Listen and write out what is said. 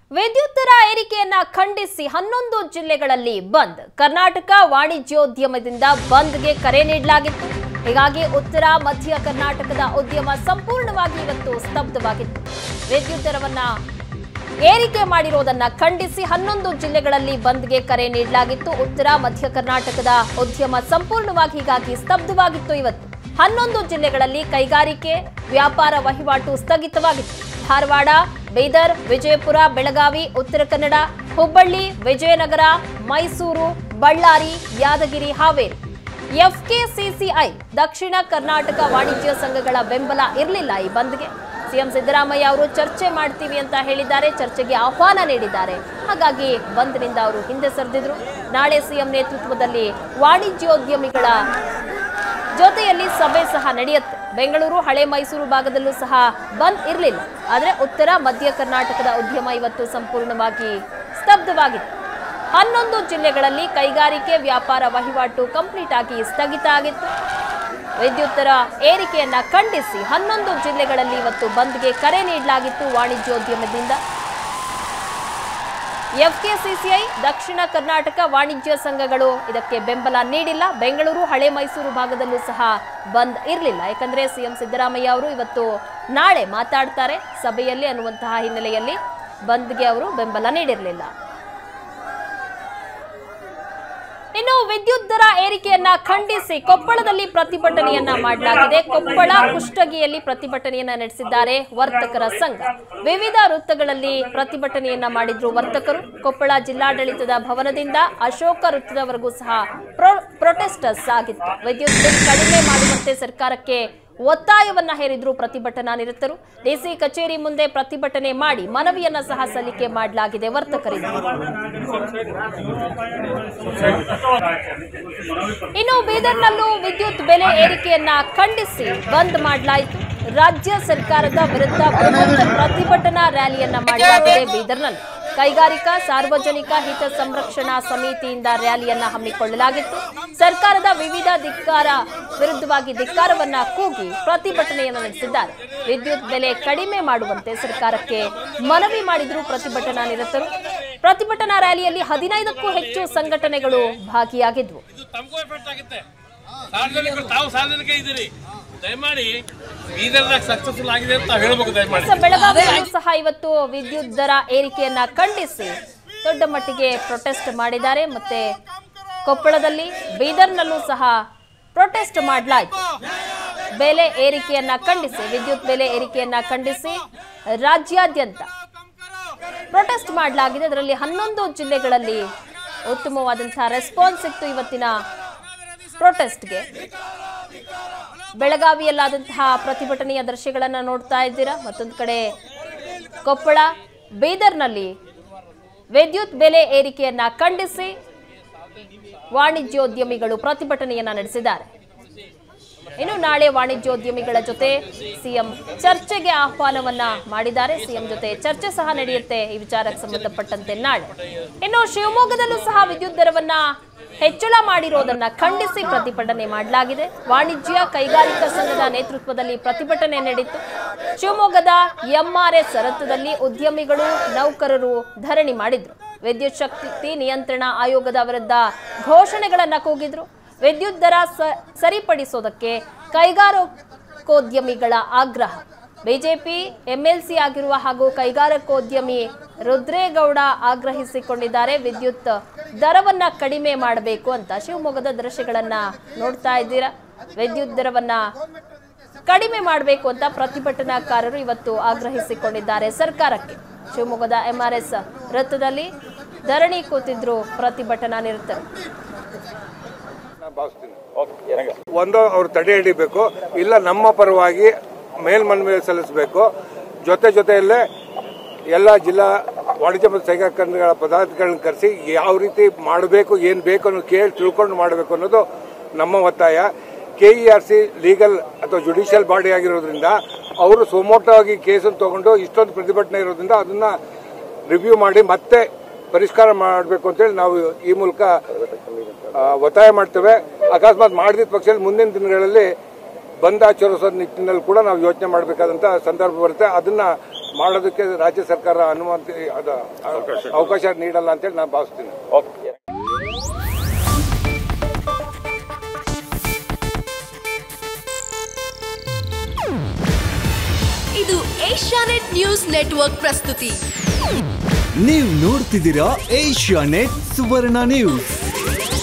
ವಿದ್ಯುತ್ ದರ ಏರಿಕೆಯನ್ನ ಖಂಡಿಸಿ ಹನ್ನೊಂದು ಜಿಲ್ಲೆಗಳಲ್ಲಿ ಬಂದ್ ಕರ್ನಾಟಕ ವಾಣಿಜ್ಯೋದ್ಯಮದಿಂದ ಬಂದ್ಗೆ ಕರೆ ನೀಡಲಾಗಿತ್ತು ಹೀಗಾಗಿ ಉತ್ತರ ಮಧ್ಯ ಕರ್ನಾಟಕದ ಉದ್ಯಮ ಸಂಪೂರ್ಣವಾಗಿ ಇವತ್ತು ಸ್ತಬ್ಧವಾಗಿತ್ತು ವಿದ್ಯುತ್ ದರವನ್ನ ಏರಿಕೆ ಮಾಡಿರೋದನ್ನ ಖಂಡಿಸಿ ಹನ್ನೊಂದು ಜಿಲ್ಲೆಗಳಲ್ಲಿ ಬಂದ್ಗೆ ಕರೆ ನೀಡಲಾಗಿತ್ತು ಉತ್ತರ ಮಧ್ಯ ಕರ್ನಾಟಕದ ಉದ್ಯಮ ಸಂಪೂರ್ಣವಾಗಿ ಹೀಗಾಗಿ ಸ್ತಬ್ಧವಾಗಿತ್ತು ಇವತ್ತು ಹನ್ನೊಂದು ಜಿಲ್ಲೆಗಳಲ್ಲಿ ಕೈಗಾರಿಕೆ ವ್ಯಾಪಾರ ವಹಿವಾಟು ಸ್ಥಗಿತವಾಗಿತ್ತು ಧಾರವಾಡ ಬೀದರ್ ವಿಜಯಪುರ ಬೆಳಗಾವಿ ಉತ್ತರ ಕನ್ನಡ ಹುಬ್ಬಳ್ಳಿ ವಿಜಯನಗರ ಮೈಸೂರು ಬಳ್ಳಾರಿ ಯಾದಗಿರಿ ಹಾವೇರಿ ಎಫ್ಕೆಸಿಸಿಐ ದಕ್ಷಿಣ ಕರ್ನಾಟಕ ವಾಣಿಜ್ಯ ಸಂಘಗಳ ಬೆಂಬಲ ಇರಲಿಲ್ಲ ಈ ಬಂದ್ಗೆ ಸಿಎಂ ಸಿದ್ದರಾಮಯ್ಯ ಅವರು ಚರ್ಚೆ ಮಾಡ್ತೀವಿ ಅಂತ ಹೇಳಿದ್ದಾರೆ ಚರ್ಚೆಗೆ ಆಹ್ವಾನ ನೀಡಿದ್ದಾರೆ ಹಾಗಾಗಿ ಬಂದ್ನಿಂದ ಅವರು ಹಿಂದೆ ಸರಿದಿದ್ರು ನಾಳೆ ಸಿಎಂ ನೇತೃತ್ವದಲ್ಲಿ ವಾಣಿಜ್ಯೋದ್ಯಮಿಗಳ ಜೊತೆಯಲ್ಲಿ ಸಭೆ ಸಹ ನಡೆಯುತ್ತೆ ಬೆಂಗಳೂರು ಹಳೆ ಮೈಸೂರು ಭಾಗದಲ್ಲೂ ಸಹ ಬಂದ್ ಇರಲಿಲ್ಲ ಆದರೆ ಉತ್ತರ ಮಧ್ಯ ಕರ್ನಾಟಕದ ಉದ್ಯಮ ಇವತ್ತು ಸಂಪೂರ್ಣವಾಗಿ ಸ್ತಬ್ಧವಾಗಿತ್ತು ಹನ್ನೊಂದು ಜಿಲ್ಲೆಗಳಲ್ಲಿ ಕೈಗಾರಿಕೆ ವ್ಯಾಪಾರ ವಹಿವಾಟು ಕಂಪ್ಲೀಟ್ ಆಗಿ ಸ್ಥಗಿತ ಆಗಿತ್ತು ವಿದ್ಯುತ್ ದರ ಏರಿಕೆಯನ್ನ ಖಂಡಿಸಿ ಹನ್ನೊಂದು ಜಿಲ್ಲೆಗಳಲ್ಲಿ ಇವತ್ತು ಬಂದ್ಗೆ ಕರೆ ನೀಡಲಾಗಿತ್ತು ವಾಣಿಜ್ಯೋದ್ಯಮದಿಂದ ಎಫ್ಕೆಸಿಸಿಐ ದಕ್ಷಿಣ ಕರ್ನಾಟಕ ವಾಣಿಜ್ಯ ಸಂಘಗಳು ಇದಕ್ಕೆ ಬೆಂಬಲ ನೀಡಿಲ್ಲ ಬೆಂಗಳೂರು ಹಳೆ ಮೈಸೂರು ಭಾಗದಲ್ಲೂ ಸಹ ಬಂದ್ ಇರಲಿಲ್ಲ ಯಾಕಂದ್ರೆ ಸಿಎಂ ಸಿದ್ದರಾಮಯ್ಯ ಅವರು ಇವತ್ತು ನಾಳೆ ಮಾತಾಡ್ತಾರೆ ಸಭೆಯಲ್ಲಿ ಅನ್ನುವಂತಹ ಹಿನ್ನೆಲೆಯಲ್ಲಿ ಬಂದ್ಗೆ ಅವರು ಬೆಂಬಲ ನೀಡಿರಲಿಲ್ಲ ಇನ್ನು ವಿದ್ಯುತ್ ದರ ಏರಿಕೆಯನ್ನ ಖಂಡಿಸಿ ಕೊಪ್ಪಳದಲ್ಲಿ ಪ್ರತಿಭಟನೆಯನ್ನ ಮಾಡಲಾಗಿದೆ ಕೊಪ್ಪಳ ಕುಷ್ಟಗಿಯಲ್ಲಿ ಪ್ರತಿಭಟನೆಯನ್ನ ನಡೆಸಿದ್ದಾರೆ ವರ್ತಕರ ಸಂಘ ವಿವಿಧ ವೃತ್ತಗಳಲ್ಲಿ ಪ್ರತಿಭಟನೆಯನ್ನ ಮಾಡಿದ್ರು ವರ್ತಕರು ಕೊಪ್ಪಳ ಜಿಲ್ಲಾಡಳಿತದ ಭವನದಿಂದ ಅಶೋಕ ವೃತ್ತದವರೆಗೂ ಸಹ ಪ್ರೊ- ಪ್ರೊಟೆಸ್ಟರ್ಸ್ ಆಗಿತ್ತು ವಿದ್ಯುತ್ ಬಿಲ್ ಕಡಿಮೆ ಮಾಡುವಂತೆ ಸರ್ಕಾರಕ್ಕೆ ಒತ್ತಾಯವನ್ನ ಹೇರಿದ್ರು ಪ್ರತಿಭಟನಾ ನಿರತರು ಡಿಸಿ ಕಚೇರಿ ಮುಂದೆ ಪ್ರತಿಭಟನೆ ಮಾಡಿ ಮನವಿಯನ್ನ ಸಹ ಸಲ್ಲಿಕೆ ಮಾಡಲಾಗಿದೆ ವರ್ತಕರಿಂದ ಇನ್ನು ಬೀದರ್ನಲ್ಲೂ ವಿದ್ಯುತ್ ಬೆಲೆ ಏರಿಕೆಯನ್ನ ಖಂಡಿಸಿ ಬಂದ್ ಮಾಡಲಾಯಿತು ರಾಜ್ಯ ಸರ್ಕಾರದ ವಿರುದ್ಧ ಬೃಹತ್ ಪ್ರತಿಭಟನಾ ರ್ಯಾಲಿಯನ್ನ ಮಾಡಲಾಗಿದೆ ಬೀದರ್ನಲ್ಲಿ ಕೈಗಾರಿಕಾ ಸಾರ್ವಜನಿಕ ಹಿತ ಸಂರಕ್ಷಣಾ ಸಮಿತಿಯಿಂದ ರ್ಯಾಲಿಯನ್ನ ಹಮ್ಮಿಕೊಳ್ಳಲಾಗಿತ್ತು ಸರ್ಕಾರದ ವಿವಿಧ ಧಿಕ್ಕಾರ ವಿರುದ್ಧವಾಗಿ ಧಿಕ್ಕಾರವನ್ನ ಕೂಗಿ ಪ್ರತಿಭಟನೆಯನ್ನು ನಡೆಸಿದ್ದಾರೆ ವಿದ್ಯುತ್ ಬೆಲೆ ಕಡಿಮೆ ಮಾಡುವಂತೆ ಸರ್ಕಾರಕ್ಕೆ ಮನವಿ ಮಾಡಿದ್ರು ಪ್ರತಿಭಟನಾ ನಿರತರು ಪ್ರತಿಭಟನಾ ರ್ಯಾಲಿಯಲ್ಲಿ ಹದಿನೈದಕ್ಕೂ ಹೆಚ್ಚು ಸಂಘಟನೆಗಳು ಭಾಗಿಯಾಗಿದ್ವು ಇದು ತಮಗೂ ಎಫೆಕ್ಟ್ ಆಗುತ್ತೆ ಸಾರ್ವಜನಿಕರು ತಾವು ಸಾರ್ವಜನಿಕ ಇದ್ದೀರಿ ದಯಮಾಡಿ ಬೀದರ್ದಾಗ ಸಕ್ಸಸ್ಫುಲ್ ಆಗಿದೆ ಅಂತ ತಾವು ಹೇಳ್ಬೇಕು ದಯಮಾಡಿ ಸೊ ಬೆಳಗಾವಿಯಲ್ಲೂ ಸಹ ಇವತ್ತು ವಿದ್ಯುತ್ ದರ ಏರಿಕೆಯನ್ನ ಖಂಡಿಸಿ ದೊಡ್ಡ ಮಟ್ಟಿಗೆ ಪ್ರೊಟೆಸ್ಟ್ ಮಾಡಿದ್ದಾರೆ ಮತ್ತೆ ಕೊಪ್ಪಳದಲ್ಲಿ ಬೀದರ್ನಲ್ಲೂ ಸಹ ಪ್ರೊಟೆಸ್ಟ್ ಮಾಡಲಾಯಿತು ಬೆಲೆ ಏರಿಕೆಯನ್ನ ಖಂಡಿಸಿ ವಿದ್ಯುತ್ ಬೆಲೆ ಏರಿಕೆಯನ್ನ ಖಂಡಿಸಿ ರಾಜ್ಯಾದ್ಯಂತ ಪ್ರೊಟೆಸ್ಟ್ ಮಾಡಲಾಗಿದೆ ಅದರಲ್ಲಿ ಹನ್ನೊಂದು ಜಿಲ್ಲೆಗಳಲ್ಲಿ ಉತ್ತಮವಾದಂತಹ ರೆಸ್ಪಾನ್ಸ್ ಸಿಕ್ತು ಇವತ್ತಿನ ಪ್ರೊಟೆಸ್ಟ್ಗೆ ಬೆಳಗಾವಿಯಲ್ಲಾದಂತಹ ಪ್ರತಿಭಟನೆಯ ದೃಶ್ಯಗಳನ್ನ ನೋಡ್ತಾ ಇದ್ದೀರಾ ಮತ್ತೊಂದು ಕಡೆ ಕೊಪ್ಪಳ ಬೀದರ್ನಲ್ಲಿ ವಿದ್ಯುತ್ ಬೆಲೆ ಏರಿಕೆಯನ್ನ ಖಂಡಿಸಿ ವಾಣಿಜ್ಯೋದ್ಯಮಿಗಳು ಪ್ರತಿಭಟನೆಯನ್ನ ನಡೆಸಿದ್ದಾರೆ ಇನ್ನು ನಾಳೆ ವಾಣಿಜ್ಯೋದ್ಯಮಿಗಳ ಜೊತೆ ಸಿಎಂ ಚರ್ಚೆಗೆ ಆಹ್ವಾನವನ್ನ ಮಾಡಿದ್ದಾರೆ ಸಿಎಂ ಜೊತೆ ಚರ್ಚೆ ಸಹ ನಡೆಯುತ್ತೆ ಈ ವಿಚಾರಕ್ಕೆ ಸಂಬಂಧಪಟ್ಟಂತೆ ನಾಳೆ ಇನ್ನು ಶಿವಮೊಗ್ಗದಲ್ಲೂ ಸಹ ವಿದ್ಯುತ್ ದರವನ್ನ ಹೆಚ್ಚಳ ಮಾಡಿರೋದನ್ನ ಖಂಡಿಸಿ ಪ್ರತಿಭಟನೆ ಮಾಡಲಾಗಿದೆ ವಾಣಿಜ್ಯ ಕೈಗಾರಿಕಾ ಸಂಘದ ನೇತೃತ್ವದಲ್ಲಿ ಪ್ರತಿಭಟನೆ ನಡೆಯಿತು ಶಿವಮೊಗ್ಗದ ಎಂಆರ್ಎಸ್ ರಥದಲ್ಲಿ ಉದ್ಯಮಿಗಳು ನೌಕರರು ಧರಣಿ ಮಾಡಿದ್ರು ವಿದ್ಯುತ್ ಶಕ್ತಿ ನಿಯಂತ್ರಣ ಆಯೋಗದ ವಿರುದ್ಧ ಘೋಷಣೆಗಳನ್ನ ಕೂಗಿದ್ರು ವಿದ್ಯುತ್ ದರ ಸ- ಸರಿಪಡಿಸೋದಕ್ಕೆ ಕೈಗಾರಿಕೋದ್ಯಮಿಗಳ ಆಗ್ರಹ ಬಿಜೆಪಿ ಎಂಎಲ್ಸಿ ಆಗಿರುವ ಹಾಗೂ ಕೈಗಾರಿಕೋದ್ಯಮಿ ರುದ್ರೇಗೌಡ ಆಗ್ರಹಿಸಿಕೊಂಡಿದ್ದಾರೆ ವಿದ್ಯುತ್ ದರವನ್ನ ಕಡಿಮೆ ಮಾಡಬೇಕು ಅಂತ ಶಿವಮೊಗ್ಗದ ದೃಶ್ಯಗಳನ್ನ ನೋಡ್ತಾ ಇದ್ದೀರಾ ವಿದ್ಯುತ್ ದರವನ್ನ ಕಡಿಮೆ ಮಾಡಬೇಕು ಅಂತ ಪ್ರತಿಭಟನಾಕಾರರು ಇವತ್ತು ಆಗ್ರಹಿಸಿಕೊಂಡಿದ್ದಾರೆ ಸರ್ಕಾರಕ್ಕೆ ಶಿವಮೊಗ್ಗದ ಎಂಆರ್ಎಸ್ ವೃತ್ತದಲ್ಲಿ ಧರಣಿ ಕೂತಿದ್ರು ಪ್ರತಿಭಟನಾ ನಿರತರು ಒಂದು ಅವ್ರು ತಡೆ ಹಿಡಿಬೇಕು ಇಲ್ಲ ನಮ್ಮ ಪರವಾಗಿ ಮೇಲ್ಮನವಿ ಸಲ್ಲಿಸಬೇಕು ಜೊತೆ ಜೊತೆಯಲ್ಲೇ ಎಲ್ಲ ಜಿಲ್ಲಾ ವಾಣಿಜ್ಯ ಮತ್ತು ಕೈಗಾರಿಕಾ ಪದಾಧಿಕಾರಿಗಳನ್ನ ಕರೆಸಿ ಯಾವ ರೀತಿ ಮಾಡಬೇಕು ಏನು ಬೇಕು ಅನ್ನೋ ಕೇಳಿ ತಿಳ್ಕೊಂಡು ಮಾಡಬೇಕು ಅನ್ನೋದು ನಮ್ಮ ಒತ್ತಾಯ K E R C legal ಅಥವಾ ಜುಡಿಷಿಯಲ್ ಬಾಡಿ ಆಗಿರೋದ್ರಿಂದ ಅವರು ಸುಮೋಟವಾಗಿ ಕೇಸನ್ನು ತಗೊಂಡು ಇಷ್ಟೊಂದು ಪ್ರತಿಭಟನೆ ಇರೋದ್ರಿಂದ ಅದನ್ನ ರಿವ್ಯೂ ಮಾಡಿ ಮತ್ತೆ ಪರಿಷ್ಕಾರ ಮಾಡಬೇಕು ಅಂತೇಳಿ ನಾವು ಈ ಮೂಲಕ ಆ, ಒತ್ತಾಯ ಮಾಡ್ತೇವೆ ಅಕಸ್ಮಾತ್ ಮಾಡಿದ ಪಕ್ಷದಲ್ಲಿ ಮುಂದಿನ ದಿನಗಳಲ್ಲಿ ಬಂದ್ ಆಚರಿಸೋ ನಿಟ್ಟಿನಲ್ಲಿ ಕೂಡ ನಾವು ಯೋಚನೆ ಮಾಡಬೇಕಾದಂತ ಸಂದರ್ಭ ಬರುತ್ತೆ ಅದನ್ನ ಮಾಡೋದಕ್ಕೆ ರಾಜ್ಯ ಸರ್ಕಾರ ಅನುಮತಿ ಅದು ಅವಕಾಶ ನೀಡಲ್ಲ ಅಂತೇಳಿ ನಾನು ಭಾವಿಸ್ತೀನಿ ಇದು ಏಷ್ಯಾನೆಟ್ ನ್ಯೂಸ್ ನೆಟ್ವರ್ಕ್ ಪ್ರಸ್ತುತಿ ನೀವು ನೋಡ್ತಿದ್ದೀರಾ ಏಷ್ಯಾ ನೆಟ್ ಸುವರ್ಣ ನ್ಯೂಸ್